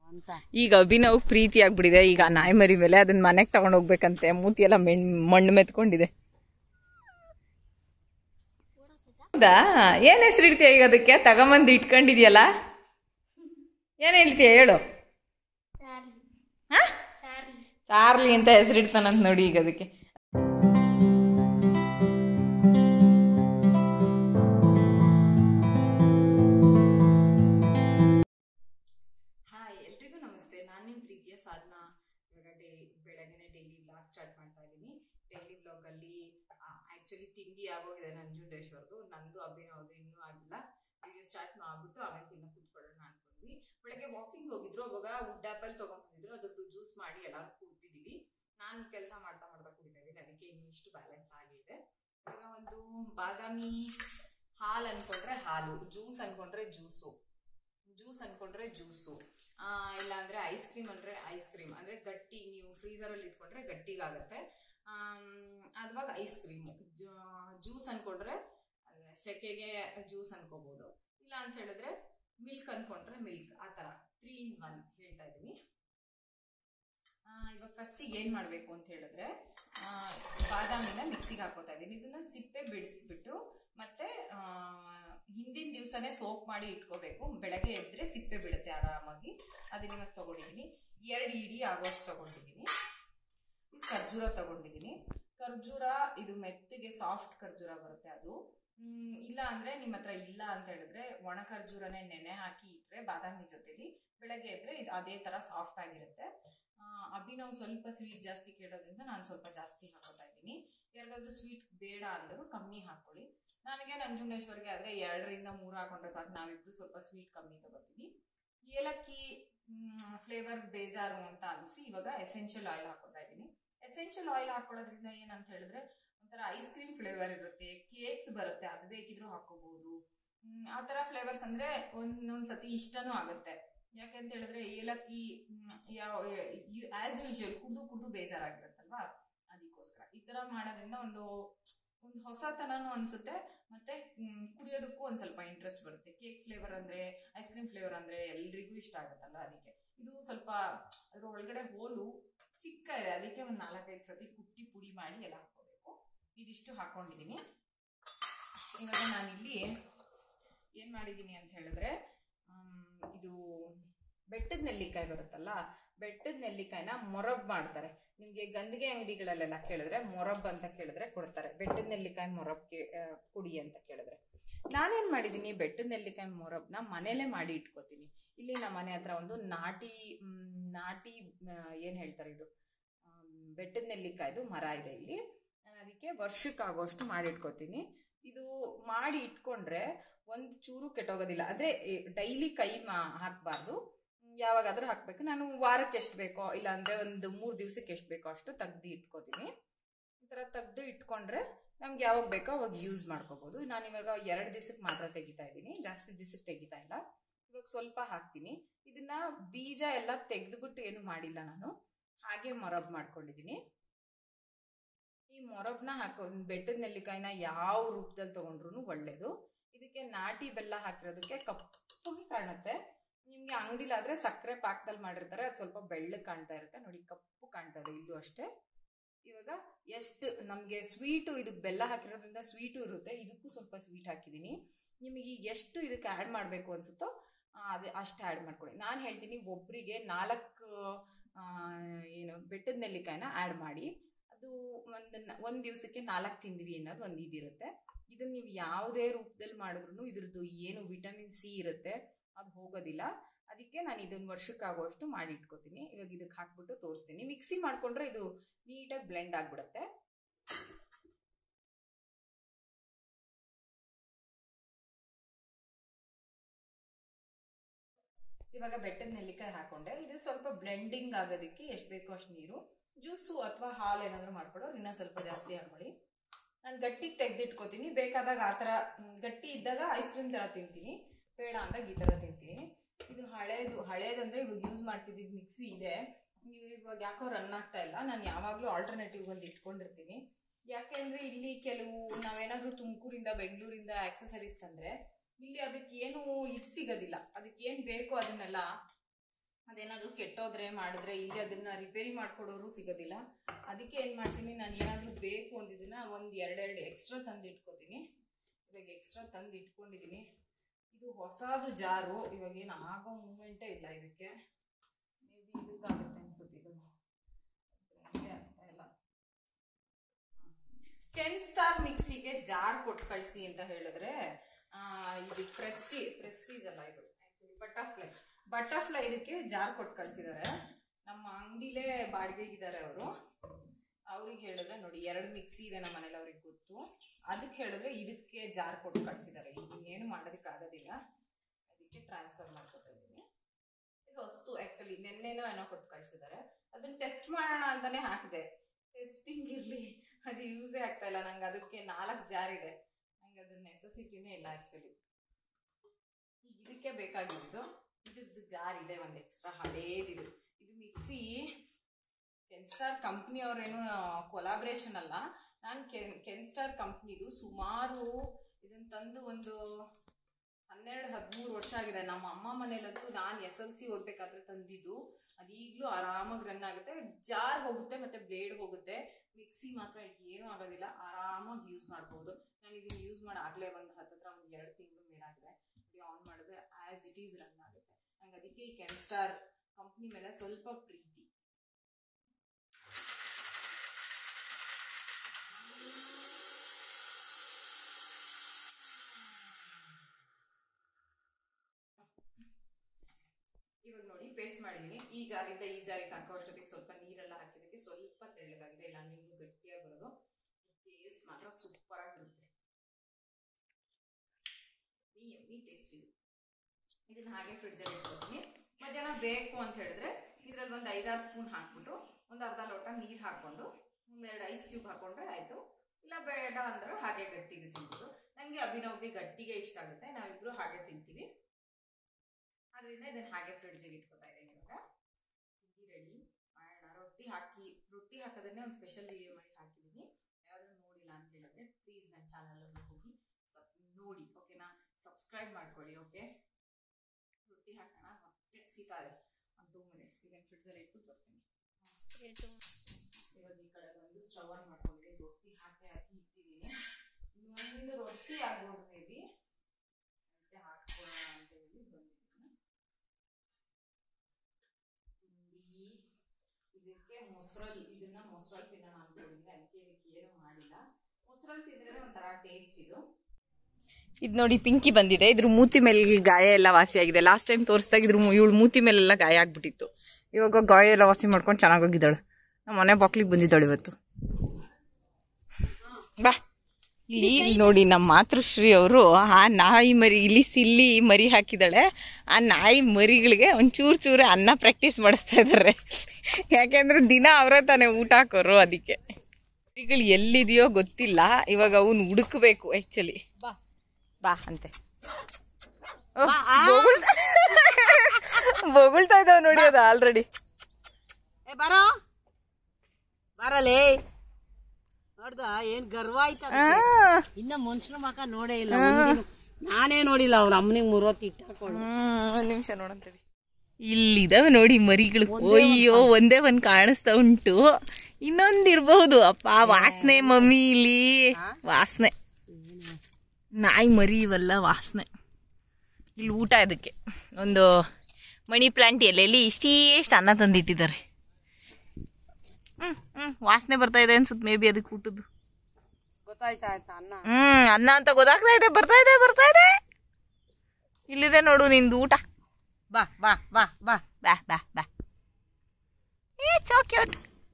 ಅಂತ ಈಗ ಅಭಿನವ್ ಪ್ರೀತಿ ಆಗ್ಬಿಟ್ಟಿದೆ ಈಗ ನಾಯಿ ಮರಿ ಮೇಲೆ ಅದನ್ನ ಮನೆಗೆ ತಗೊಂಡು ಹೋಗ್ಬೇಕಂತೆ ಮೂತಿ ಎಲ್ಲ ಮೆಣ್ ಮಣ್ಣು ಮೆತ್ಕೊಂಡಿದೆ ಹೌದಾ ಏನ್ ಹೆಸರು ಇಡ್ತೀಯ ಈಗ ಅದಕ್ಕೆ ತಗೊಂಬಂದು ಇಟ್ಕೊಂಡಿದ್ಯಲ್ಲ ಏನ್ ಹೇಳ್ತೀಯ ಹೇಳು ಹಾ ಚಾರ್ಲಿ ಅಂತ ಹೆಸರಿಡ್ತಾನಂತ ನೋಡಿ ಈಗ ಅದಕ್ಕೆ ಹಾಯ್ ಎಲ್ರಿಗೂ ನಮಸ್ತೆ ನಾನು ನಿಮ್ಮ ಪ್ರೀತಿಯ ಸಾಧನಾ ಇವಾಗ ಡೇ ಬೆಳಗ್ಗೆನೆ ಡೈಲಿ ವ್ಲಾಗ್ ಸ್ಟಾರ್ಟ್ ಮಾಡ್ತಾ ಇದ್ದೀನಿ ಡೈಲಿ ವ್ಲಾಗಲ್ಲಿ ಆ್ಯಕ್ಚುಲಿ ತಿಂಡಿ ಆಗೋಗಿದೆ ನಂಜುಂಡೇಶ್ವರದು ನಂದು ಅಭಿನವ್ದು ಇನ್ನೂ ಆಗಿಲ್ಲ ವಿಡಿಯೋ ಸ್ಟಾರ್ಟ್ ಮಾಡ್ಬಿಟ್ಟು ಆಮೇಲೆ ತಿನ್ನ ಕೂತ್ಕೊಳ್ಳೋಣ ಅನ್ಕೊಂಡ್ವಿ ಬೆಳಗ್ಗೆ ವಾಕಿಂಗ್ ಹೋಗಿದ್ರು ಅವಾಗ ವುಡ್ ಆ್ಯಪಲ್ ತೊಗೊಂಡ್ಬಂದಿದ್ರು ಅದ್ರದ್ದು ಜ್ಯೂಸ್ ಮಾಡಿ ಎಲ್ಲರೂ ಕುಡ್ತಿದ್ದೀವಿ ನಾನು ಕೆಲಸ ಮಾಡ್ತಾ ಮಾಡ್ತಾ ಕುಡಿತಾ ಇದ್ದೀನಿ ಅದಕ್ಕೆ ಇನ್ನೂ ಇಷ್ಟು ಬ್ಯಾಲೆನ್ಸ್ ಆಗಿದೆ ಇವಾಗ ಒಂದು ಬಾದಾಮಿ ಹಾಲು ಅನ್ಕೊಂಡ್ರೆ ಹಾಲು ಜ್ಯೂಸ್ ಅನ್ಕೊಂಡ್ರೆ ಜ್ಯೂಸು ಜ್ಯೂಸ್ ಅನ್ಕೊಂಡ್ರೆ ಜ್ಯೂಸು ಇಲ್ಲಾಂದರೆ ಐಸ್ ಕ್ರೀಮ್ ಅಂದರೆ ಐಸ್ ಕ್ರೀಮ್ ಅಂದರೆ ಗಟ್ಟಿ ನೀವು ಫ್ರೀಸರಲ್ಲಿ ಇಟ್ಕೊಂಡ್ರೆ ಗಟ್ಟಿಗಾಗುತ್ತೆ ಅದ್ವಾಗ ಐಸ್ ಕ್ರೀಮು ಜ್ಯೂಸ್ ಅನ್ಕೊಂಡ್ರೆ ಅದೇ ಸೆಕೆಗೆ ಜ್ಯೂಸ್ ಅನ್ಕೋಬೋದು ಇಲ್ಲ ಅಂತ ಹೇಳಿದ್ರೆ ಮಿಲ್ಕ್ ಅನ್ಕೊಂಡ್ರೆ ಮಿಲ್ಕ್ ಆ ಥರ ತ್ರೀ ಇನ್ ಒನ್ ಹೇಳ್ತಾ ಇದ್ದೀನಿ ಆ, ಇವಾಗ ಫಸ್ಟಿಗೆ ಏನು ಮಾಡಬೇಕು ಅಂತ ಹೇಳಿದ್ರೆ ಆ, ಬಾದಾಮಿನ ಮಿಕ್ಸಿಗೆ ಹಾಕೋತಾ ಇದ್ದೀನಿ ಇದನ್ನ ಸಿಪ್ಪೆ ಬಿಡಿಸ್ಬಿಟ್ಟು ಮತ್ತೆ ಆ, ಹಿಂದಿನ ದಿವಸನೇ ಸೋಪ್ ಮಾಡಿ ಇಟ್ಕೋಬೇಕು ಬೆಳಗ್ಗೆ ಎದ್ದರೆ ಸಿಪ್ಪೆ ಬಿಡುತ್ತೆ ಆರಾಮಾಗಿ ಅದನ್ನ ಇವಾಗ ತೊಗೊಂಡಿದ್ದೀನಿ ಎರಡು ಇಡಿ ಆಗೋಷ್ಟು ತೊಗೊಂಡಿದ್ದೀನಿ ಇದು ಖರ್ಜೂರ ತೊಗೊಂಡಿದ್ದೀನಿ ಖರ್ಜೂರ ಇದು ಮೆತ್ತಗೆ ಸಾಫ್ಟ್ ಖರ್ಜೂರ ಬರುತ್ತೆ ಅದು ಮ್, ಇಲ್ಲ ಅಂದರೆ ನಿಮ್ಮ ಹತ್ರ ಇಲ್ಲ ಅಂತ ಹೇಳಿದ್ರೆ ಒಣ ಖರ್ಜೂರನೇ ನೆನೆ ಹಾಕಿ ಇಟ್ಟರೆ ಬಾದಾಮಿ ಜೊತೆಲಿ ಬೆಳಗ್ಗೆ ಎದ್ದರೆ ಇದು ಅದೇ ಥರ ಸಾಫ್ಟ್ ಆಗಿರುತ್ತೆ ಆ, ಅಭಿನವ್ ಸ್ವಲ್ಪ ಸ್ವೀಟ್ ಜಾಸ್ತಿ ಕೇಳೋದ್ರಿಂದ ನಾನು ಸ್ವಲ್ಪ ಜಾಸ್ತಿ ಹಾಕೋತಾ ಇದ್ದೀನಿ ಯಾರಿಗಾದ್ರೂ ಸ್ವೀಟ್ ಬೇಡ ಅಂದರೂ ಕಮ್ಮಿ ಹಾಕ್ಕೊಳ್ಳಿ ನನಗೆ ನಂಜುಂಡೇಶ್ವರಿಗೆ ಆದರೆ ಎರಡರಿಂದ ಮೂರು ಹಾಕೊಂಡ್ರೆ ಸಾಕು ನಾವಿಬ್ರು ಸ್ವಲ್ಪ ಸ್ವೀಟ್ ಕಮ್ಮಿ ತಗೋತೀವಿ ಏಲಕ್ಕಿ ಫ್ಲೇವರ್ ಬೇಜಾರು ಅಂತ ಅನಿಸಿ ಇವಾಗ ಎಸೆನ್ಷಿಯಲ್ ಆಯಿಲ್ ಹಾಕೋತಾ ಇದ್ದೀನಿ ಎಸೆನ್ಷಿಯಲ್ ಆಯಿಲ್ ಹಾಕೊಳ್ಳೋದ್ರಿಂದ ಏನಂತ ಹೇಳಿದ್ರೆ ಒಂಥರ ಐಸ್ ಕ್ರೀಮ್ ಫ್ಲೇವರ್ ಇರುತ್ತೆ ಕೇಕ್ ಬರುತ್ತೆ ಅದು ಬೇಕಿದ್ರೂ ಹಾಕೋಬಹುದು ಮ್, ಆ ಥರ ಫ್ಲೇವರ್ಸ್ ಅಂದರೆ ಒಂದೊಂದು ಸತಿ ಇಷ್ಟನೂ ಆಗುತ್ತೆ ಯಾಕೆಂತ ಹೇಳಿದ್ರೆ ಏಲಕ್ಕಿ ಮ್, ಯಾವ ಆ್ಯಸ್ ಯೂಶುವಲ್ ಕುಡಿದು ಕುಡಿದು ಬೇಜಾರಾಗಿರುತ್ತಲ್ವಾ ಅದಕ್ಕೋಸ್ಕರ ಈ ಥರ ಮಾಡೋದ್ರಿಂದ ಒಂದು ಒಂದು ಹೊಸತನನೂ ಅನಿಸುತ್ತೆ ಮತ್ತು ಕುಡಿಯೋದಕ್ಕೂ ಒಂದು ಸ್ವಲ್ಪ ಇಂಟ್ರೆಸ್ಟ್ ಬರುತ್ತೆ ಕೇಕ್ ಫ್ಲೇವರ್ ಅಂದರೆ ಐಸ್ ಕ್ರೀಮ್ ಫ್ಲೇವರ್ ಅಂದರೆ ಎಲ್ರಿಗೂ ಇಷ್ಟ ಆಗುತ್ತಲ್ಲ ಅದಕ್ಕೆ ಇದು ಸ್ವಲ್ಪ ಅದ್ರ ಒಳಗಡೆ ಹೋಲು ಚಿಕ್ಕ ಇದೆ ಅದಕ್ಕೆ ಒಂದು ನಾಲ್ಕೈದು ಸತಿ ಕುಟ್ಟಿ ಪುಡಿ ಮಾಡಿ ಎಲ್ಲ ಹಾಕ್ಕೋಬೇಕು ಇದಿಷ್ಟು ಹಾಕ್ಕೊಂಡಿದ್ದೀನಿ ಇವಾಗ ನಾನಿಲ್ಲಿ ಏನು ಮಾಡಿದ್ದೀನಿ ಅಂತ ಹೇಳಿದ್ರೆ ಆಮ್, ಇದು ಬೆಟ್ಟದ ನೆಲ್ಲಿಕಾಯಿ ಬರುತ್ತಲ್ಲ ಬೆಟ್ಟದ ನೆಲ್ಲಿಕಾಯಿನ ಮೊರಬ್ ಮಾಡ್ತಾರೆ ನಿಮಗೆ ಗಂದಿಗೆ ಅಂಗಡಿಗಳಲ್ಲೆಲ್ಲ ಕೇಳಿದ್ರೆ ಮೊರಬ್ ಅಂತ ಕೇಳಿದ್ರೆ ಕೊಡ್ತಾರೆ ಬೆಟ್ಟದ ನೆಲ್ಲಿಕಾಯಿ ಮೊರಬ್ ಕೇ ಆ, ಕುಡಿ ಅಂತ ಕೇಳಿದ್ರೆ ನಾನೇನು ಮಾಡಿದ್ದೀನಿ ಬೆಟ್ಟದ ನೆಲ್ಲಿಕಾಯಿ ಮೊರಬ್ನ ಮನೇಲೇ ಮಾಡಿ ಇಟ್ಕೋತೀನಿ ಇಲ್ಲಿ ನಮ್ಮ ಮನೆ ಹತ್ರ ಒಂದು ನಾಟಿ ಮ್, ನಾಟಿ ಏನು ಹೇಳ್ತಾರೆ ಇದು ಆಮ್, ಬೆಟ್ಟದ ನೆಲ್ಲಿಕಾಯ್ದು ಮರ ಇದೆ ಇಲ್ಲಿ ನಾನು ಅದಕ್ಕೆ ವರ್ಷಕ್ಕಾಗೋಷ್ಟು ಮಾಡಿ ಇಟ್ಕೋತೀನಿ ಇದು ಮಾಡಿ ಇಟ್ಕೊಂಡ್ರೆ ಒಂದು ಚೂರು ಕೆಟ್ಟೋಗೋದಿಲ್ಲ ಅಂದರೆ ಡೈಲಿ ಕೈ ಮಾ ಹಾಕಬಾರ್ದು ಯಾವಾಗಾದರೂ ಹಾಕಬೇಕು ನಾನು ವಾರಕ್ಕೆ ಎಷ್ಟು ಬೇಕೋ ಇಲ್ಲಾಂದರೆ ಒಂದು ಮೂರು ದಿವ್ಸಕ್ಕೆ ಎಷ್ಟು ಬೇಕೋ ಅಷ್ಟು ತೆಗ್ದು ಇಟ್ಕೋತೀನಿ ಈ ಥರ ತೆಗ್ದು ಇಟ್ಕೊಂಡ್ರೆ ನಮ್ಗೆ ಯಾವಾಗ ಬೇಕೋ ಅವಾಗ ಯೂಸ್ ಮಾಡ್ಕೋಬೋದು ನಾನು ಇವಾಗ ಎರಡು ದಿವ್ಸಕ್ಕೆ ಮಾತ್ರ ತೆಗಿತಾ ಇದ್ದೀನಿ ಜಾಸ್ತಿ ದಿವ್ಸಕ್ಕೆ ತೆಗಿತಾ ಇಲ್ಲ ಇವಾಗ ಸ್ವಲ್ಪ ಹಾಕ್ತೀನಿ ಇದನ್ನ ಬೀಜ ಎಲ್ಲ ತೆಗೆದುಬಿಟ್ಟು ಏನು ಮಾಡಿಲ್ಲ ನಾನು ಹಾಗೆ ಮೊರಬ್ ಮಾಡ್ಕೊಂಡಿದ್ದೀನಿ ಈ ಮೊರಬ್ನ ಹಾಕೋ ಬೆಟ್ಟದ ನೆಲ್ಲಿಕಾಯಿನ ಯಾವ ರೂಪದಲ್ಲಿ ತೊಗೊಂಡ್ರು ಒಳ್ಳೆಯದು ಇದಕ್ಕೆ ನಾಟಿ ಬೆಲ್ಲ ಹಾಕಿರೋದಕ್ಕೆ ಕಪ್ಪಗೆ ಕಾಣುತ್ತೆ ನಿಮಗೆ ಅಂಗಡಿಲಾದರೆ ಸಕ್ಕರೆ ಪಾಕದಲ್ಲಿ ಮಾಡಿರ್ತಾರೆ ಅದು ಸ್ವಲ್ಪ ಬೆಳ್ಳಗೆ ಕಾಣ್ತಾ ಇರುತ್ತೆ ನೋಡಿ ಕಪ್ಪು ಕಾಣ್ತಾ ಇದೆ ಇಲ್ಲೂ ಅಷ್ಟೇ ಇವಾಗ ಎಷ್ಟು ನಮಗೆ ಸ್ವೀಟು ಇದಕ್ಕೆ ಬೆಲ್ಲ ಹಾಕಿರೋದ್ರಿಂದ ಸ್ವೀಟು ಇರುತ್ತೆ ಇದಕ್ಕೂ ಸ್ವಲ್ಪ ಸ್ವೀಟ್ ಹಾಕಿದ್ದೀನಿ ನಿಮಗೆ ಈಗ ಎಷ್ಟು ಇದಕ್ಕೆ ಆ್ಯಡ್ ಮಾಡಬೇಕು ಅನಿಸುತ್ತೋ ಅದು ಅಷ್ಟು ಆ್ಯಡ್ ಮಾಡ್ಕೊಳ್ಳಿ ನಾನು ಹೇಳ್ತೀನಿ ಒಬ್ಬರಿಗೆ ನಾಲ್ಕು ಆ, ಏನು ಬೆಟ್ಟದ ನೆಲ್ಲಿಕಾಯಿನ ಆ್ಯಡ್ ಮಾಡಿ ಅದು ಒಂದು ಒಂದು ದಿವಸಕ್ಕೆ ನಾಲ್ಕು ತಿಂದ್ವಿ ಅನ್ನೋದು ಒಂದು ಇದಿರುತ್ತೆ ಇದನ್ನು ನೀವು ಯಾವುದೇ ರೂಪದಲ್ಲಿ ಮಾಡಿದ್ರು ಇದ್ರದ್ದು ಏನು ವಿಟಮಿನ್ ಸಿ ಇರುತ್ತೆ ಅದು ಹೋಗೋದಿಲ್ಲ ಅದಕ್ಕೆ ನಾನು ಇದನ್ನು ವರ್ಷಕ್ಕಾಗುವಷ್ಟು ಮಾಡಿ ಇಟ್ಕೋತೀನಿ ಇವಾಗ ಇದಕ್ಕೆ ಹಾಕ್ಬಿಟ್ಟು ತೋರಿಸ್ತೀನಿ ಮಿಕ್ಸಿ ಮಾಡಿಕೊಂಡ್ರೆ ಇದು ನೀಟಾಗಿ ಬ್ಲೆಂಡ್ ಆಗಿಬಿಡುತ್ತೆ ಇವಾಗ ಬೆಟ್ಟದ ನೆಲ್ಲಿಕಾಯಿ ಹಾಕೊಂಡೆ ಇದು ಸ್ವಲ್ಪ ಬ್ಲೆಂಡಿಂಗ್ ಆಗೋದಕ್ಕೆ ಎಷ್ಟು ಬೇಕೋ ಅಷ್ಟು ನೀರು ಜ್ಯೂಸು ಅಥವಾ ಹಾಲು ಏನಾದರೂ ಮಾಡ್ಕೊಳ್ಳೋ ಇನ್ನೂ ಸ್ವಲ್ಪ ಜಾಸ್ತಿ ಹಾಕೊಳ್ಳಿ ನಾನು ಗಟ್ಟಿಗೆ ತೆಗೆದಿಟ್ಕೋತೀನಿ ಬೇಕಾದಾಗ ಆ ಥರ ಮ್, ಗಟ್ಟಿ ಇದ್ದಾಗ ಐಸ್ ಕ್ರೀಮ್ ಥರ ತಿಂತೀನಿ ಬೇಡ ಅಂದಾಗ ಈ ಥರ ತಿಂತೀನಿ ಇದು ಹಳೇದು ಹಳೇದಂದರೆ ಇವಾಗ ಯೂಸ್ ಮಾಡ್ತಿದ್ದಿದ್ದು ಮಿಕ್ಸಿ ಇದೆ ನೀವು ಇವಾಗ ಯಾಕೋ ರನ್ ಆಗ್ತಾ ಇಲ್ಲ ನಾನು ಯಾವಾಗಲೂ ಆಲ್ಟರ್ನೇಟಿವ್ ಒಂದು ಇಟ್ಕೊಂಡಿರ್ತೀನಿ ಯಾಕೆಂದರೆ ಇಲ್ಲಿ ಕೆಲವು ನಾವೇನಾದರೂ ತುಮಕೂರಿಂದ ಬೆಂಗಳೂರಿಂದ ಆಕ್ಸಸರೀಸ್ ತಂದರೆ ಇಲ್ಲಿ ಅದಕ್ಕೆ ಏನು ಇದು ಸಿಗೋದಿಲ್ಲ ಅದಕ್ಕೆ ಏನು ಬೇಕೋ ಅದನ್ನೆಲ್ಲ ಅದೇನಾದರೂ ಕೆಟ್ಟೋದ್ರೆ ಮಾಡಿದ್ರೆ ಇಲ್ಲಿ ಅದನ್ನ ರಿಪೇರಿ ಮಾಡ್ಕೊಡೋರು ಸಿಗೋದಿಲ್ಲ ಅದಕ್ಕೆ ಏನು ಮಾಡ್ತೀನಿ ನಾನು ಏನಾದರೂ ಬೇಕು ಅಂದಿದ್ದನ್ನ ಒಂದು ಎರಡೆರಡು ಎಕ್ಸ್ಟ್ರಾ ತಂದು ಇಟ್ಕೋತೀನಿ ಇವಾಗ ಎಕ್ಸ್ಟ್ರಾ ತಂದು ಇಟ್ಕೊಂಡಿದ್ದೀನಿ ಇದು ಹೊಸದು ಜಾರು ಇವಾಗ ಏನು ಆಗೋ ಮೂಮೆಂಟೇ ಇಲ್ಲ ಇದಕ್ಕೆ ಮೇ ಬಿ ಇದಕ್ಕಾಗುತ್ತೆ ಅನ್ಸುತ್ತೆ ಇದು ಇದೇ ಆಗ್ತಾ ಇಲ್ಲ ಟೆನ್ ಸ್ಟಾರ್ ಮಿಕ್ಸಿಗೆ ಜಾರ್ ಕೊಟ್ಟು ಕಳಿಸಿ ಅಂತ ಹೇಳಿದ್ರೆ ಆ, ಇದು ಪ್ರೆಸ್ಟಿ ಪ್ರೆಸ್ಟೀಜ್ ಅಲ್ಲ ಇದು ಆ್ಯಕ್ಚುಲಿ ಬಟರ್ಫ್ಲೈ ಬಟರ್ಫ್ಲೈ ಇದಕ್ಕೆ ಜಾರ್ ಕೊಟ್ಟು ಕಳಿಸಿದ್ದಾರೆ ನಮ್ಮ ಅಂಗಡಿಲೇ ಬಾಡಿಗೆಗಿದ್ದಾರೆ ಅವರು ಅವ್ರಿಗೆ ಹೇಳಿದ್ರೆ ನೋಡಿ ಎರಡು ಮಿಕ್ಸಿ ಇದೆ ನಮ್ಮ ಮನೇಲಿ ಅವ್ರಿಗೆ ಗೊತ್ತು ಅದಕ್ಕೆ ಹೇಳಿದ್ರೆ ಇದಕ್ಕೆ ಜಾರ್ ಕೊಟ್ಟು ಕಳಿಸಿದ್ದಾರೆ ಇನ್ನೇನು ಮಾಡೋದಕ್ಕಾಗೋದಿಲ್ಲ ಅದಕ್ಕೆ ಟ್ರಾನ್ಸ್ಫರ್ ಮಾಡ್ಕೊತಾ ಇದ್ದೀನಿ ಇದು ಹೊಸ್ತು ಆ್ಯಕ್ಚುಲಿ ನಿನ್ನೆನೋ ಏನೋ ಕೊಟ್ಟು ಕಳಿಸಿದ್ದಾರೆ ಅದನ್ನ ಟೆಸ್ಟ್ ಮಾಡೋಣ ಅಂತಾನೆ ಹಾಕಿದೆ ಟೆಸ್ಟಿಂಗ್ ಇರಲಿ ಅದು ಯೂಸೇ ಆಗ್ತಾ ಇಲ್ಲ ನಂಗೆ ಅದಕ್ಕೆ ನಾಲ್ಕು ಜಾರ್ ಇದೆ ನಂಗೆ ಅದ್ರ ನೆಸೆಸಿಟಿನೇ ಇಲ್ಲ ಆ್ಯಕ್ಚುಲಿ ಈಗ ಇದಕ್ಕೆ ಬೇಕಾಗಿದ್ದು ಇದ್ರದ್ದು ಜಾರ್ ಇದೆ ಒಂದು ಎಕ್ಸ್ಟ್ರಾ ಹಳೇದಿದು ಇದು ಮಿಕ್ಸಿ ಕೆನ್ಸ್ಟಾರ್ ಕಂಪ್ನಿಯವ್ರೇನು ಕೊಲಾಬ್ರೇಷನ್ ಅಲ್ಲ ನಾನು ಕೆನ್ ಕೆನ್ಸ್ಟಾರ್ ಕಂಪ್ನಿದು ಸುಮಾರು ಇದನ್ನು ತಂದು ಒಂದು ಹನ್ನೆರಡು ಹದಿಮೂರು ವರ್ಷ ಆಗಿದೆ ನಮ್ಮ ಅಮ್ಮ ಮನೇಲಂತೂ ನಾನು ಎಸ್ ಎಲ್ ಸಿ ಓದಬೇಕಾದ್ರೆ ತಂದಿದ್ದು ಅದು ಈಗಲೂ ಆರಾಮಾಗಿ ರನ್ ಆಗುತ್ತೆ ಜಾರ್ ಹೋಗುತ್ತೆ ಮತ್ತು ಬ್ಲೇಡ್ ಹೋಗುತ್ತೆ ಮಿಕ್ಸಿ ಮಾತ್ರ ಏನೂ ಆಗೋದಿಲ್ಲ ಆರಾಮಾಗಿ ಯೂಸ್ ಮಾಡ್ಬೋದು ನಾನು ಇದನ್ನು ಯೂಸ್ ಮಾಡಿ ಆಗಲೇ ಒಂದು ಹತ್ತತ್ರ ಒಂದು ಎರಡು ತಿಂಗಳು ಮೇಲಾಗಿದೆ ಇದು ಆನ್ ಮಾಡಿದ್ರೆ ಆ್ಯಸ್ ಇಟ್ ಈಸ್ ರನ್ ಆಗುತ್ತೆ ನಂಗೆ ಅದಕ್ಕೆ ಈ ಕೆನ್ಸ್ಟಾರ್ ಕಂಪ್ನಿ ಮೇಲೆ ಸ್ವಲ್ಪ ಪ್ರೀತಿ ಇವಾಗ ನೋಡಿ ಪೇಸ್ಟ್ ಮಾಡಿದ್ದೀನಿ ಈ ಜಾರಿಂದ ಈ ಜಾರಿಗೆ ಹಾಕೋ ಅಷ್ಟೊತ್ತಿಗೆ ಸ್ವಲ್ಪ ನೀರೆಲ್ಲ ಹಾಕಿದ್ದಕ್ಕೆ ಸ್ವಲ್ಪ ತೆಳ್ಳಗಾಗಿದೆ ಇಲ್ಲ ಇನ್ನೂ ಗಟ್ಟಿಯಾಗಿ ಬರೋದು ಟೇಸ್ಟ್ ಮಾತ್ರ ಸೂಪರ್ ಆಗಿರುತ್ತೆ ಎಮ್ಮಿ ಟೇಸ್ಟ್ ಇದು ಇದನ್ನ ಹಾಗೆ ಫ್ರಿಡ್ಜಲ್ಲಿ ಇಟ್ಕೊತೀನಿ ಮಧ್ಯಾಹ್ನ ಬೇಕು ಅಂತ ಹೇಳಿದ್ರೆ ಇದ್ರಲ್ಲಿ ಒಂದು ಐದಾರು ಸ್ಪೂನ್ ಹಾಕ್ಬಿಟ್ಟು ಒಂದು ಅರ್ಧ ಲೋಟ ನೀರು ಹಾಕ್ಕೊಂಡು ಒಂದೆರಡು ಐಸ್ ಕ್ಯೂಬ್ ಹಾಕೊಂಡ್ರೆ ಆಯಿತು ಇಲ್ಲ ಬೇಡ ಅಂದ್ರೆ ಹಾಗೆ ಗಟ್ಟಿಗೆ ತಿನ್ಬೋದು ನನಗೆ ಅಭಿನವ್ಗೆ ಗಟ್ಟಿಗೆ ಇಷ್ಟ ಆಗುತ್ತೆ ನಾವಿಬ್ರು ಹಾಗೆ ತಿಂತೀವಿ ಅದರಿಂದ ಇದನ್ನು ಹಾಗೆ ಫ್ರಿಡ್ಜಿಗೆ ಇಟ್ಕೊತಾ ಇದ್ದೀನಿ ಇವಾಗ ತಿಂಡಿ ರೆಡಿ ಮಾಡೋಣ ರೊಟ್ಟಿ ಹಾಕಿ ರೊಟ್ಟಿ ಹಾಕೋದನ್ನೇ ಒಂದು ಸ್ಪೆಷಲ್ ವಿಡಿಯೋ ಮಾಡಿ ಹಾಕಿದ್ದೀನಿ ಯಾರಾದರೂ ನೋಡಿಲ್ಲ ಅಂತ ಹೇಳಿದ್ರೆ ಪ್ಲೀಸ್ ನನ್ನ ಚಾನಲಲ್ಲಿ ಹೋಗಿ ಸಬ್ ನೋಡಿ ಓಕೆನಾ ಸಬ್ಸ್ಕ್ರೈಬ್ ಮಾಡ್ಕೊಳ್ಳಿ ಓಕೆ ರೊಟ್ಟಿ ಹಾಕೋಣ ಮತ್ತೆ ಸೀತಾ ಇದೆ ಒಂದು ಟೂ ಮಿನಿಟ್ಸ್ ಇದನ್ನು ಫ್ರಿಡ್ಜಲ್ಲಿ ಇಟ್ಬಿಟ್ಟು ಬರ್ತೀನಿ ಇವಾಗ ಈ ಕಡೆ ಬಂದು ಸ್ಟವ್ ಆನ್ ಮಾಡ್ಕೊಂಡಿದ್ದೀನಿ ರೊಟ್ಟಿ ಹಾಕಿ ಹಾಕಿ ಇಟ್ಟಿದ್ದೀನಿ ಇನ್ನೊಂದು ರೊಟ್ಟಿ ಆಗ್ಬೋದು ಮೇ ಬಿ ಅಷ್ಟೇ ಹಾಕ್ಕೊಳ್ಳೋಣ ಅಂತ ಹೇಳಿ ಬಂದಿದ್ದೀನಿ ತಿಂಡಿ ಇದಕ್ಕೆ ಮೊಸರಲ್ಲಿ ಇದನ್ನ ಮೊಸರಲ್ಲಿ ತಿನ್ನೋಣ ಅನ್ಕೊಂಡಿದ್ದೀನಿ ಅದಕ್ಕೆ ಇದಕ್ಕೆ ಏನು ಮಾಡಿಲ್ಲ ಮೊಸರಲ್ಲಿ ತಿಂದ್ರೆ ಒಂಥರ ಟೇಸ್ಟ್ ಇದು ಇದು ನೋಡಿ ಪಿಂಕಿ ಬಂದಿದೆ ಇದ್ರ ಮೂತಿ ಮೇಲೆ ಗಾಯ ಎಲ್ಲ ವಾಸಿಯಾಗಿದೆ ಲಾಸ್ಟ್ ಟೈಮ್ ತೋರಿಸ್ದಾಗ ಇದ್ರ ಇವಳು ಮೂತಿ ಮೇಲೆಲ್ಲ ಗಾಯ ಆಗ್ಬಿಟ್ಟಿತ್ತು ಇವಾಗ ಗಾಯ ಎಲ್ಲ ವಾಸಿ ಮಾಡ್ಕೊಂಡು ಚೆನ್ನಾಗೋಗಿದ್ದಾಳೆ ನಮ್ಮ ಮನೆ ಬಾಕ್ಲಿಗೆ ಬಂದಿದ್ದಾಳೆ ಇವತ್ತು ಬಾ ಇಲ್ಲಿ ನೋಡಿ ನಮ್ಮ ಮಾತೃಶ್ರೀ ಅವರು ಆ ನಾಯಿ ಮರಿ ಇಲ್ಲಿ ಸಿಲ್ಲಿ ಮರಿ ಹಾಕಿದಾಳೆ ಆ ನಾಯಿ ಮರಿಗಳಿಗೆ ಒಂಚೂರು ಚೂರು ಅನ್ನ ಪ್ರಾಕ್ಟೀಸ್ ಮಾಡಿಸ್ತಾ ಇದ್ದಾರೆ ಯಾಕೆಂದ್ರೆ ದಿನ ಅವರೇ ತಾನೇ ಊಟ ಹಾಕೋರು ಅದಕ್ಕೆ ಮರಿಗಳು ಎಲ್ಲಿದೆಯೋ ಗೊತ್ತಿಲ್ಲ ಇವಾಗ ಅವನು ಹುಡುಕ್ಬೇಕು ಆ್ಯಕ್ಚುಲಿ ಬಾ ಬಾ ಅಂತೆ ಓಹ್, ಬೊಗಳ್ತಾ- ಬೊಗಳ್ತಾ ಇದಾವ ನೋಡಿ ಅದು ಆಲ್ರೆಡಿ ಏ ಬರೋ ಬರಲೇ ನೋಡ್ದ ಏನ್ ಗರ್ವ ಆಯ್ತ ಇನ್ನ ಮನುಷ್ಯನ ಮಕ ನೋಡೇ ಇಲ್ಲ ಒಂದಿನ ನಾನೇ ನೋಡಿಲ್ಲ ಅವ್ರ ಅಮ್ಮನಿಗೆ ಮೂರೊತ್ತು ಇಟ್ಟು ಹಾಕೊಂಡು ಒಂದ್ ನಿಮಿಷ ನೋಡಂತೇಳಿ ಇಲ್ಲಿದಾವೆ ನೋಡಿ ಮರಿಗಳು ಅಯ್ಯೋ ಒಂದೇ ಒಂದ್ ಕಾಣಿಸ್ತಾ ಉಂಟು ಇನ್ನೊಂದ್ ಇರ್ಬಹುದು ಅಪ್ಪ ವಾಸನೆ ಮಮ್ಮಿ ಇಲ್ಲಿ ವಾಸನೆ ನಾಯಿ ಮರಿ ಇವೆಲ್ಲ ವಾಸನೆ ಇಲ್ಲಿ ಊಟ ಇದಕ್ಕೆ ಒಂದು ಮಣಿ ಪ್ಲಾಂಟ್ ಎಲೆಯಲ್ಲಿ ಇಷ್ಟಿಷ್ಟು ಅನ್ನ ತಂದಿಟ್ಟಿದ್ದಾರೆ ಹ್ಮ್ ಹ್ಮ್ ವಾಸನೆ ಬರ್ತಾ ಇದೆ ಅನ್ಸುತ್ತೆ ಮೇ ಬಿ ಅದಕ್ಕೆ ಊಟದ್ದು ಗೊತ್ತಾಯ್ತಾ ಆಯ್ತಾ ಅನ್ನ ಹ್ಮ್ ಅನ್ನ ಅಂತ ಗೊತ್ತಾಗ್ತಾ ಇದೆ ಬರ್ತಾ ಇದೆ ಬರ್ತಾ ಇದೆ ಇಲ್ಲಿದೆ ನೋಡು ನಿಂದು ಊಟ ಬಾ ಬಾ ಬಾ ಬಾ ಬಾ ಬಾ ಬಾ ಏ ಚೋ ಕ್ಯೂಟ್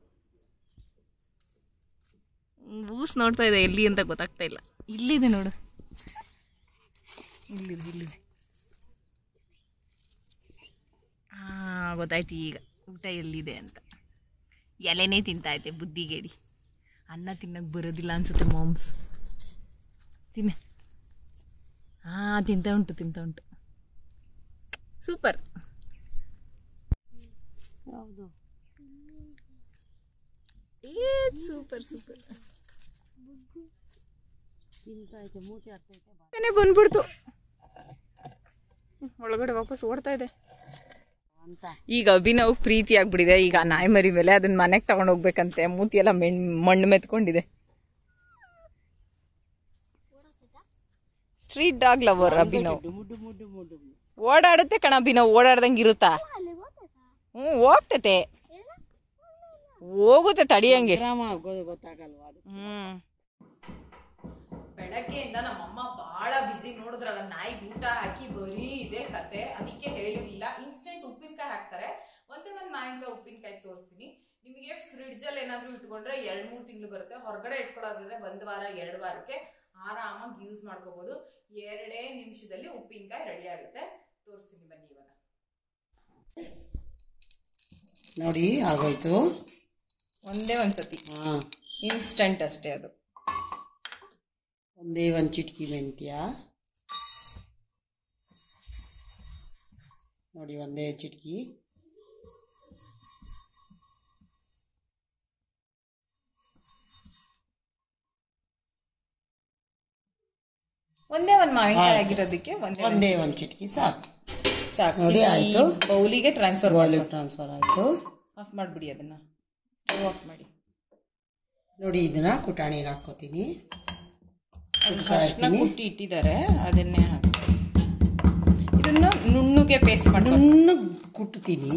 ಬೂಸ್ ನೋಡ್ತಾ ಇದೆ ಎಲ್ಲಿ ಅಂತ ಗೊತ್ತಾಗ್ತಾ ಇಲ್ಲ ಇಲ್ಲಿದೆ ನೋಡು ಇಲ್ಲಿದೆ ಇಲ್ಲಿದೆ ಹಾ ಗೊತ್ತಾಯ್ತು ಈಗ ಊಟ ಎಲ್ಲಿದೆ ಅಂತ ಎಲೆನೇ ತಿಂತಾ ಐತೆ ಬುದ್ಧಿಗೇಡಿ ಅನ್ನ ತಿನ್ನಕ್ಕೆ ಬರೋದಿಲ್ಲ ಅನ್ಸುತ್ತೆ ಮಾಮ್ಸ್ ತಿನ್ನ ಹಾಂ ತಿಂತ ಉಂಟು ತಿಂತ ಉಂಟು ಸೂಪರ್ ಹೌದು ಸೂಪರ್ ಸೂಪರ್ ತಿಂತೈತೆ ಮೂತಿ ಆಗ್ತೈತೆ ಬಾ ಬಂದ್ಬಿಡ್ತು ಒಳಗಡೆ ವಾಪಸ್ ಓಡ್ತಾ ಇದೆ ಅಂತ ಈಗ ಅಭಿನವ್ ಪ್ರೀತಿ ಆಗ್ಬಿಟ್ಟಿದೆ ಈಗ ಆ ನಾಯಿ ಮರಿ ಮೇಲೆ ಅದನ್ನ ಮನೆಗೆ ತಗೊಂಡು ಹೋಗ್ಬೇಕಂತೆ ಮೂತಿ ಎಲ್ಲ ಮೆಣ್ ಮಣ್ಣು ಮೆತ್ಕೊಂಡಿದೆ ಸ್ಟ್ರೀಟ್ ಡಾಗ್ ಲವರ್ ಅಭಿನವ್ ಡುಮು ಡುಮು ಡುಮು ಡುಮು ಓಡಾಡುತ್ತೆ ಕಣ ಅಭಿನವ್ ಓಡಾಡ್ದಂಗೆ ಇರುತ್ತಾ ಹ್ಞೂ ಹೋಗ್ತತೆ ಹೋಗುತ್ತೆ ತಡಿಯಂಗೆ ಗ್ರಾಮ ಗೊ- ಗೊತ್ತಾಗಲ್ವಾ ಅದು ಹ್ಮ್ ಬೆಳಗ್ಗೆಯಿಂದ ನಮ್ಮಮ್ಮ ಬಹಳ ಬಿಸಿ ನೋಡಿದ್ರಲ್ಲ ನಾಯಿಗೆ ಊಟ ಹಾಕಿ ಬರೀ ಇದೆ ಕತೆ ಅದಕ್ಕೆ ಹೇಳಿರ್ಲಿಲ್ಲ ಇನ್ಸ್ಟೆಂಟ್ ಉಪ್ಪಿನಕಾಯಿ ಹಾಕ್ತಾರೆ ಒಂದೇ ಒಂದು ಮಾವಿನಕಾಯಿ ಉಪ್ಪಿನಕಾಯಿ ತೋರಿಸ್ತೀನಿ ನಿಮಗೆ ಫ್ರಿಡ್ಜ್ ಅಲ್ಲಿ ಏನಾದ್ರೂ ಇಟ್ಕೊಂಡ್ರೆ ಎರಡ್ ಮೂರ್ ತಿಂಗಳು ಬರುತ್ತೆ ಹೊರಗಡೆ ಇಟ್ಕೊಳ್ಳೋದಾದ್ರೆ ಒಂದ್ ವಾರ ಎರಡು ವಾರಕ್ಕೆ ಆರಾಮಾಗಿ ಯೂಸ್ ಮಾಡ್ಕೋಬಹುದು ಎರಡೇ ನಿಮಿಷದಲ್ಲಿ ಉಪ್ಪಿನಕಾಯಿ ರೆಡಿ ಆಗುತ್ತೆ ತೋರಿಸ್ತೀನಿ ಬನ್ನಿ ಇವಾಗ ನೋಡಿ ಆಗೋಯ್ತು ಒಂದೇ ಒಂದ್ಸತಿ ಹಾ ಇನ್ಸ್ಟೆಂಟ್ ಅಷ್ಟೇ ಅದು ಒಂದೇ ಒಂದು ಚಿಟಕಿ ಮೆಂತ್ಯ ನೋಡಿ ಒಂದೇ ಚಿಟಕಿ ಒಂದೇ ಒಂದ್ ಮಾವಿನಕಾಯಿ ಆಗಿರೋದಕ್ಕೆ ಒಂದೇ ಒಂದ್ ಒಂದೇ ಒಂದು ಚಿಟಕಿ ಸಾಕು ಸಾಕು ನೋಡಿ, ಇದು ಈ ಆಯ್ತು. ಬೌಲಿಗೆ ಟ್ರಾನ್ಸ್ಫರ್ ಮಾಡಿ ಬಾಯ್ಲಿಗೆ ಟ್ರಾನ್ಸ್ಫರ್ ಆಯಿತು ಆಫ್ ಮಾಡ್ಬಿಡಿ ಅದನ್ನ ಸ್ಟವ್ ಆಫ್ ಮಾಡಿ ನೋಡಿ ಇದನ್ನ ಕುಟಾಣಿಗೆ ಹಾಕ್ಕೋತೀನಿ ಕುಟ್ತಾ ಅರ್ಶಿನ ಇರ್ತೀನಿ ಕುಟ್ಟಿ ಇಟ್ಟಿದ್ದಾರೆ ಅದನ್ನೇ ಹಾಕಿ ಇದನ್ನು ನುಣ್ಣಗೆ ಪೇಸ್ಟ್ ಮಾಡ್ಕೊಂಡು ನುಣ್ಣಗೆ ಕುಟ್ತೀನಿ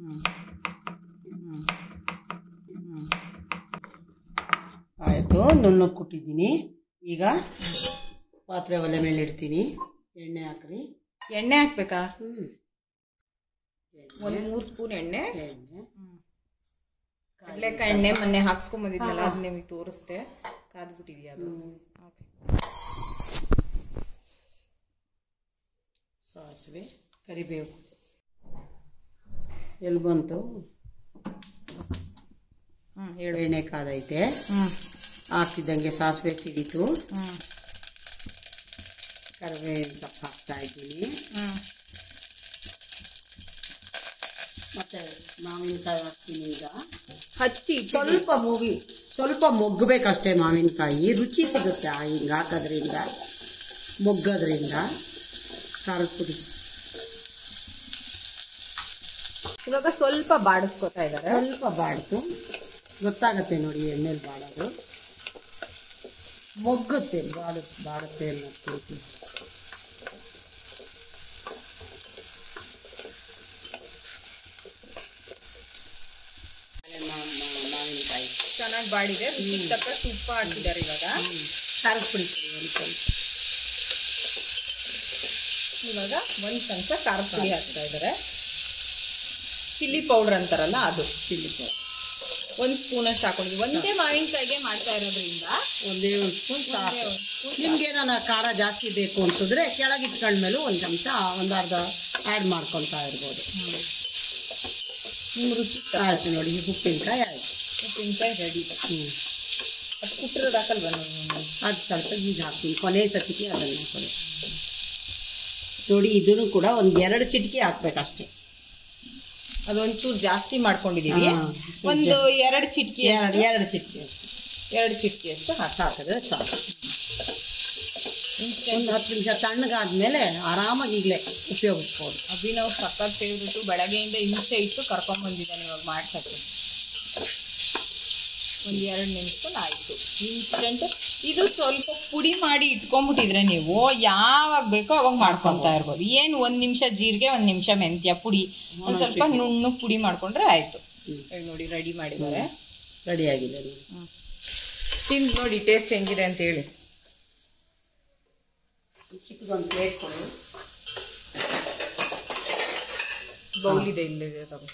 ಆಯಿತು ನುಣ್ಣಗೆ ಕುಟ್ಟಿದ್ದೀನಿ ಈಗ ಪಾತ್ರೆ ಒಲೆ ಮೇಲೆ ಇಡ್ತೀನಿ ಎಣ್ಣೆ ಹಾಕ್ರಿ ಎಣ್ಣೆ ಹಾಕ್ಬೇಕಾ ಹ್ಞೂ ಒಂದ್ ಮೂರ್ ಸ್ಪೂನ್ ಎಣ್ಣೆ ಎಣ್ಣೆ ಕಡಲೆಕಾಯಿ ಎಣ್ಣೆ ಮೊನ್ನೆ ಹಾಕ್ಸ್ಕೊಂಡ್ ಬಂದಿದ್ನಲ್ಲ ಅದ್ ನಿಮಗೆ ತೋರಿಸ್ದೆ ಕಾದ್ಬಿಟ್ಟಿದ್ಯಾ ಅದು Okay. ಸಾಸಿವೆ ಕರಿಬೇವು ಎಲ್ಲಿ ಬಂತು ಹ್ಮ್ ಹೇಳು ಎಣ್ಣೆ ಕಾದೈತೆ ಹ್ಮ್ ಹಾಕ್ತಿದ್ದಂಗೆ ಸಾಸಿವೆ ಸಿಡಿತು ಹ್ಮ್ ಕರಿಬೇವಿನ ಸೊಪ್ಪು ಹಾಕ್ತಾ ಇದ್ದೀನಿ ಹ್ಮ್ ಮತ್ತೆ ಮಾವಿನಕಾಯಿ ಹಾಕ್ತೀನಿ ಈಗ ಹಚ್ಚಿ ಸ್ವಲ್ಪ ಮೂಗಿ ಸ್ವಲ್ಪ ಮೊಗ್ಗಬೇಕಷ್ಟೇ ಮಾವಿನಕಾಯಿ ರುಚಿ ಸಿಗುತ್ತೆ ಆ ಹಿಂಗೆ ಹಾಕೋದ್ರಿಂದ ಮೊಗ್ಗೋದ್ರಿಂದ ಖಾರದ ಪುಡಿ ಇವಾಗ ಸ್ವಲ್ಪ ಬಾಡಿಸ್ಕೊತಾ ಇದ್ದಾರೆ ಸ್ವಲ್ಪ ಬಾಡ್ತು ಗೊತ್ತಾಗತ್ತೆ ನೋಡಿ ಎಣ್ಣೆಲಿ ಬಾಡೋದು ಮೊಗ್ಗುತ್ತೆ ಬಾಡು ಬಾಡುತ್ತೆ ಅನ್ನೋದು ಮಾವಿನಕಾಯಿ ಚೆನ್ನಾಗಿ ಬಾಡಿದೆ ರುಚಿಗೆ ತಕ್ಕ ತುಪ್ಪ ಹಾಕಿದ್ದಾರೆ ಇವಾಗ ಖಾರದ ಪುಡಿ ಒಂದು ಸ್ವಲ್ಪ ಇವಾಗ ಒಂದ್ ಚಮಚ ಖಾರದ ಪುಡಿ ಹಾಕ್ತಾ ಇದ್ದಾರೆ ಚಿಲ್ಲಿ ಪೌಡರ್ ಅಂತಾರಲ್ಲ ಅದು ಚಿಲ್ಲಿ ಪೌಡರ್ ಒಂದ್ ಸ್ಪೂನ್ ಅಷ್ಟು ಹಾಕೊಂಡಿದ್ವಿ ಒಂದೇ ಮಾವಿನಕಾಯಿಗೆ ಮಾಡ್ತಾ ಇರೋದ್ರಿಂದ ಒಂದೇ ಒಂದು ಸ್ಪೂನ್ ಒಂದೇ ಸಾಕು ಒಂದ್ ಸ್ಪೂನ್ ನಿಮ್ಗೆ ಏನಾರ ಖಾರ ಜಾಸ್ತಿ ಬೇಕು ಅಂತಂದ್ರೆ ಕೆಳಗೆ ಇಟ್ಕೊಂಡ್ಮೇಲೆ ಒಂದು ಚಮಚ ಒಂದು ಅರ್ಧ ಆ್ಯಡ್ ಮಾಡ್ಕೊತಾ ಇರ್ಬೋದು ನಿಮ್ ರುಚಿ ಆಯ್ತು ನೋಡಿ ಈಗ ಉಪ್ಪಿನಕಾಯಿ ಆಯ್ತು ಉಪ್ಪಿನಕಾಯಿ ರೆಡಿ ಹ್ಞೂ ಅದು ಕುಟ್ಟಿರೋದು ಹಾಕಲ್ವಾ ನೀವು ಅದು ಸ್ವಲ್ಪ ಈಗ ಹಾಕ್ತೀನಿ ಕೊನೆ ಸತಿಗೆ ಅದನ್ನು ಹಾಕೊಳ್ಳಿ ನೋಡಿ ಇದನ್ನು ಕೂಡ ಒಂದು ಎರಡು ಚಿಟಿಕೆ ಹಾಕ್ಬೇಕಷ್ಟೇ ಅದೊಂಚೂರು ಜಾಸ್ತಿ ಮಾಡ್ಕೊಂಡಿದೀವಿ ಹಾ, ಒಂದು ಎರಡು ಚಿಟ್ಕಿ ಎರಡು ಎರಡು ಚಿಟಿಕೆ ಅಷ್ಟೇ ಎರಡು ಚಿಟ್ಕಿ ಅಷ್ಟು ಹಾಕಿ ಹಾಕಿದ್ರೆ ಸಾಕು ಒಂದು ಹತ್ತು ನಿಮಿಷ ತಣ್ಣಗಾದ್ಮೇಲೆ ಆರಾಮಾಗಿ ಈಗಲೇ ಉಪಯೋಗಿಸ್ಬೋದು ಅಭಿನವ್ ಸಖತ್ ಫೇವ್ರಿಟು ಬೆಳಗ್ಗೆಯಿಂದ ಹಿಂಸೆ ಇಟ್ಟು ಕರ್ಕೊಂಡ್ ಬಂದಿದ್ದಾನೆ ಇವಾಗ ಮಾಡ್ಸಕ್ಕೆ ಒಂದ್ ಎರಡು ನಿಮಿಷದಲ್ಲಿ ಆಯ್ತು ಇನ್ಸ್ಟೆಂಟ್ ಇದು ಸ್ವಲ್ಪ ಪುಡಿ ಮಾಡಿ ಇಟ್ಕೊಂಡ್ಬಿಟ್ಟಿದ್ರೆ ನೀವು ಯಾವಾಗ ಬೇಕೋ ಅವಾಗ ಮಾಡ್ಕೊಂತಾ ಇರ್ಬೋದು ಏನು ಒಂದ್ ನಿಮಿಷ ಜೀರಿಗೆ ಒಂದ್ ನಿಮಿಷ ಮೆಂತ್ಯ ಪುಡಿ ಒಂದ್ ಸ್ವಲ್ಪ ನುಣ್ಣು ಪುಡಿ ಮಾಡ್ಕೊಂಡ್ರೆ ಆಯ್ತು ಇವಾಗ ನೋಡಿ ರೆಡಿ ಮಾಡಿದ್ದಾರೆ ರೆಡಿಯಾಗಿದೆ ನೋಡಿ ತಿಂದು ನೋಡಿ ಟೇಸ್ಟ್ ಹೆಂಗಿದೆ ಅಂತ ಹೇಳಿ ಚಿಕ್ಕದೊಂದು ಪ್ಲೇಟ್ ಕೊಡು ಬೌಲ್ ಇದೆ ಇಲ್ಲೇ ತಗೋ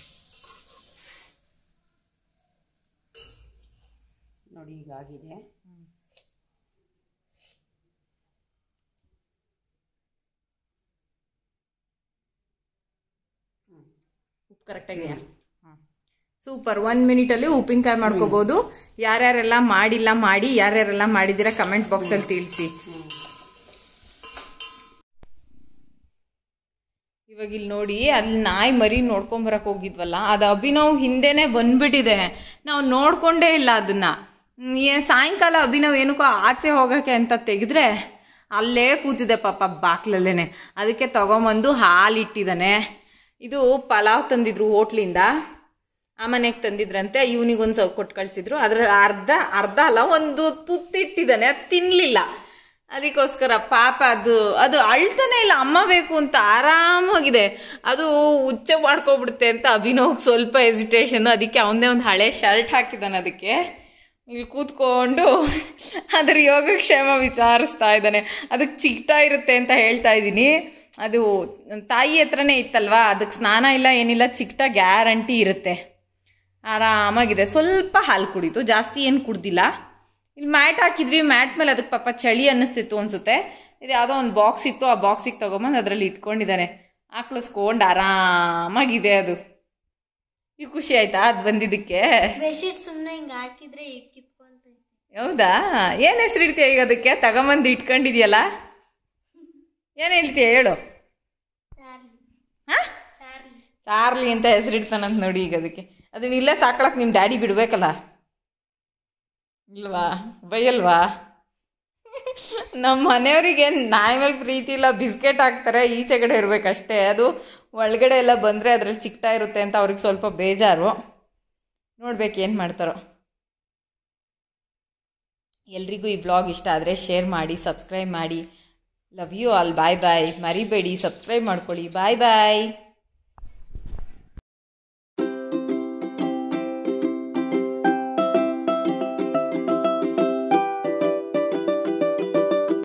ನೋಡಿ ಈಗಾಗಿದೆ ಉಪ್ಪು ಕರೆಕ್ಟಾಗಿದೆಯಾ ಸೂಪರ್ ಒನ್ ಮಿನಿಟಲ್ಲಿ ಉಪ್ಪಿನಕಾಯಿ ಮಾಡ್ಕೋಬಹುದು ಯಾರ್ಯಾರೆಲ್ಲ ಮಾಡಿಲ್ಲ ಮಾಡಿ ಯಾರ್ಯಾರೆಲ್ಲ ಮಾಡಿದ್ದೀರಾ ಕಮೆಂಟ್ ಬಾಕ್ಸಲ್ಲಿ ತಿಳಿಸಿ ಇವಾಗ ಇಲ್ಲಿ ನೋಡಿ ಅಲ್ಲಿ ನಾಯಿ ಮರಿ ನೋಡ್ಕೊಂಬರಕ್ ಹೋಗಿದ್ವಲ್ಲ ಅದು ಅಭಿನವ್ ಹಿಂದೆನೆ ಬಂದ್ಬಿಟ್ಟಿದೆ ನಾವು ನೋಡ್ಕೊಂಡೇ ಇಲ್ಲ ಅದನ್ನ ಹ್ಮ್, ಏನ್ ಸಾಯಂಕಾಲ ಅಭಿನವ್ ಏನಕ್ಕೋ ಆಚೆ ಹೋಗಕ್ಕೆ ಅಂತ ತೆಗೆದ್ರೆ ಅಲ್ಲೇ ಕೂತಿದೆ ಪಾಪ ಬಾಕ್ಲಲ್ಲೇನೆ ಅದಕ್ಕೆ ತಗೊಂಬಂದು ಹಾಲು ಇಟ್ಟಿದ್ದಾನೆ ಇದು ಪಲಾವ್ ತಂದಿದ್ರು ಹೋಟ್ಲಿಂದ ಆ ಮನೆಗೆ ತಂದಿದ್ರಂತೆ ಇವನಿಗೊಂದು ಸೌ ಕೊಟ್ಟು ಕಳಿಸಿದ್ರು ಅದ್ರ ಅರ್ಧ ಅರ್ಧ ಅಲ್ಲ ಒಂದು ತುತ್ತಿಟ್ಟಿದ್ದಾನೆ ಅದು ತಿನ್ನಲಿಲ್ಲ ಅದಕ್ಕೋಸ್ಕರ ಪಾಪ ಅದು ಅದು ಅಳ್ತಾನೆ ಇಲ್ಲ ಅಮ್ಮ ಬೇಕು ಅಂತ ಆರಾಮಾಗಿದೆ ಅದು ಹುಚ್ಚ ಮಾಡ್ಕೊಬಿಡುತ್ತೆ ಅಂತ ಅಭಿನವ್ ಸ್ವಲ್ಪ ಎಸಿಟೇಷನ್ ಅದಕ್ಕೆ ಅವನದೇ ಒಂದು ಹಳೆ ಶರ್ಟ್ ಹಾಕಿದ್ದಾನೆ ಅದಕ್ಕೆ ಇಲ್ಲಿ ಕೂತ್ಕೊಂಡು ಅದರ ಯೋಗಕ್ಷೇಮ ವಿಚಾರಿಸ್ತಾ ಇದ್ದಾನೆ ಅದಕ್ಕೆ ಚಿಕ್ಟ ಇರುತ್ತೆ ಅಂತ ಹೇಳ್ತಾ ಇದ್ದೀನಿ ಅದು ತಾಯಿ ಹತ್ರನೇ ಇತ್ತಲ್ವಾ ಅದಕ್ಕೆ ಸ್ನಾನ ಇಲ್ಲ ಏನಿಲ್ಲ ಚಿಕ್ಟ ಗ್ಯಾರಂಟಿ ಇರುತ್ತೆ ಆರಾಮಾಗಿದೆ ಸ್ವಲ್ಪ ಹಾಲು ಕುಡಿತು ಜಾಸ್ತಿ ಏನು ಕುಡ್ದಿಲ್ಲ ಇಲ್ಲಿ ಮ್ಯಾಟ್ ಹಾಕಿದ್ವಿ ಮ್ಯಾಟ್ ಮೇಲೆ ಅದಕ್ಕೆ ಪಾಪ ಚಳಿ ಅನ್ನಿಸ್ತಿತ್ತು ಅನ್ಸುತ್ತೆ ಇದು ಯಾವುದೋ ಒಂದು ಬಾಕ್ಸ್ ಇತ್ತು ಆ ಬಾಕ್ಸಿಗೆ ತೊಗೊಂಬಂದು ಅದರಲ್ಲಿ ಇಟ್ಕೊಂಡಿದ್ದಾನೆ ಆಕ್ಳಿಸ್ಕೊಂಡು ಆರಾಮಾಗಿದೆ ಅದು ಈ ಖುಷಿ ಆಯ್ತಾ ಅದು ಬಂದಿದ್ದಕ್ಕೆ ಬೆಡ್ಶೀಟ್ ಸುಮ್ಮನೆ ಹಿಂಗೆ ಹಾಕಿದ್ರೆ ಈಗ ಕಿತ್ಕೊಂತೈತಿ ಹೌದಾ ಏನು ಹೆಸರು ಇಡ್ತೀಯ ಈಗ ಅದಕ್ಕೆ ತಗೊಂಬಂದು ಇಟ್ಕೊಂಡಿದ್ಯಲ್ಲ ಏನು ಹೇಳ್ತೀಯ ಹೇಳು ಚಾರ್ಲಿ ಹಾಂ ಚಾರ್ಲಿ ಚಾರ್ಲಿ ಅಂತ ಹೆಸರಿಡ್ತಾನಂತ ನೋಡಿ ಈಗ ಅದಕ್ಕೆ ಅದನ್ನ ಇಲ್ಲೇ ಸಾಕೊಳಕ್ ನಿಮ್ಮ ಡ್ಯಾಡಿ ಬಿಡ್ಬೇಕಲ್ಲ ಇಲ್ವಾ ಬೈಯಲ್ವಾ ನಮ್ಮ ಮನೆಯವರಿಗೆ ನಾಯಿ ಮೇಲೆ ಪ್ರೀತಿ ಇಲ್ಲ ಬಿಸ್ಕೆಟ್ ಹಾಕ್ತಾರೆ ಈಚೆ ಕಡೆ ಇರಬೇಕಷ್ಟೇ ಅದು ಒಳಗಡೆ ಎಲ್ಲ ಬಂದರೆ ಅದ್ರಲ್ಲಿ ಚಿಕ್ಟ ಇರುತ್ತೆ ಅಂತ ಅವ್ರಿಗೆ ಸ್ವಲ್ಪ ಬೇಜಾರು ನೋಡ್ಬೇಕು ಏನು ಮಾಡ್ತಾರೋ ಎಲ್ರಿಗೂ ಈ ವ್ಲಾಗ್ ಇಷ್ಟ ಆದರೆ ಶೇರ್ ಮಾಡಿ ಸಬ್ಸ್ಕ್ರೈಬ್ ಮಾಡಿ love you all bye bye ಮರಿಬೇಡಿ ಸಬ್ಸ್ಕ್ರೈಬ್ ಮಾಡ್ಕೊಳ್ಳಿ ಬಾಯ್ ಬಾಯ್